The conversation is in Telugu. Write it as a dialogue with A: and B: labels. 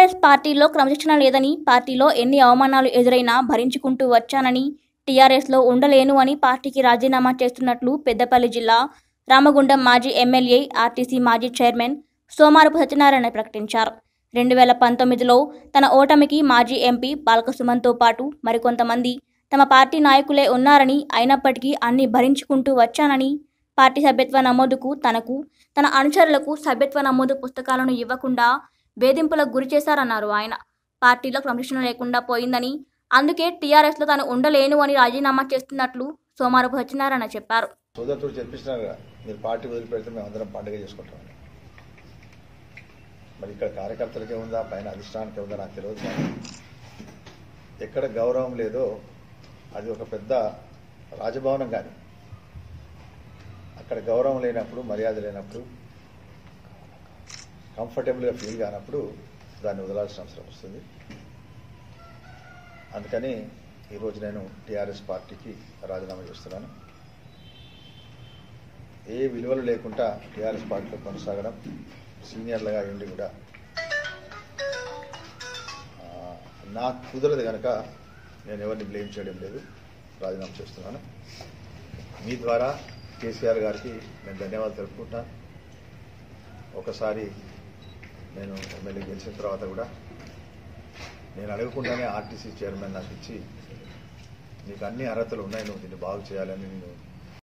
A: టీఆర్ఎస్ పార్టీలో క్రమశిక్షణ లేదని పార్టీలో ఎన్ని అవమానాలు ఎదురైనా భరించుకుంటూ వచ్చానని టీఆర్ఎస్లో ఉండలేను అని పార్టీకి రాజీనామా చేస్తున్నట్లు పెద్దపల్లి జిల్లా రామగుండం మాజీ ఎమ్మెల్యే ఆర్టీసీ మాజీ చైర్మన్ సోమారపు సత్యనారాయణ ప్రకటించారు రెండు వేల పంతొమ్మిదిలో తన ఓటమికి మాజీ ఎంపీ బాలకసుమన్తో పాటు మరికొంతమంది తమ పార్టీ నాయకులే ఉన్నారని అయినప్పటికీ అన్ని భరించుకుంటూ వచ్చానని పార్టీ సభ్యత్వ నమోదుకు తనకు తన అనుచరులకు సభ్యత్వ నమోదు పుస్తకాలను ఇవ్వకుండా వేధింపులకు గురి చేశారన్నారు ఆయన పార్టీలో క్రమశిక్షణ లేకుండా పోయిందని అందుకే టీఆర్ఎస్లో తాను ఉండలేను అని రాజీనామా చేస్తున్నట్లు సోమారపు సత్యనారాయణ చెప్పారు
B: సోదరుడు చెప్పిస్తున్నారు కదా మీరు పార్టీ వదిలిపెడితే మేము అందరం పండుగ చేసుకుంటామని మరి ఇక్కడ కార్యకర్తలకే ఉందా పైన అధిష్టానానికే ఉందా నాకు తెలియదు కానీ ఎక్కడ గౌరవం లేదో అది ఒక పెద్ద రాజభవనం కానీ అక్కడ గౌరవం లేనప్పుడు మర్యాద లేనప్పుడు కంఫర్టబుల్గా ఫీల్ కానప్పుడు దాన్ని వదలాల్సిన అవసరం వస్తుంది అందుకని ఈరోజు నేను టీఆర్ఎస్ పార్టీకి రాజీనామా చేస్తున్నాను ఏ విలువలు లేకుండా టీఆర్ఎస్ పార్టీలో కొనసాగడం సీనియర్లుగా ఉండి కూడా ఆ, నాకు కుదరదు కనుక నేను ఎవరిని బ్లేమ్ చేయడం లేదు రాజీనామా చేస్తున్నాను మీ ద్వారా కేసీఆర్ గారికి నేను ధన్యవాదాలు తెలుపుకుంటున్నాను ఒకసారి నేను ఎమ్మెల్యే గెలిచిన తర్వాత కూడా నేను అడగకుండానే ఆర్టీసీ చైర్మన్ నాకు ఇచ్చి నీకు అన్ని అర్హతలు ఉన్నాయి నువ్వు దీన్ని బాగు చేయాలని నేను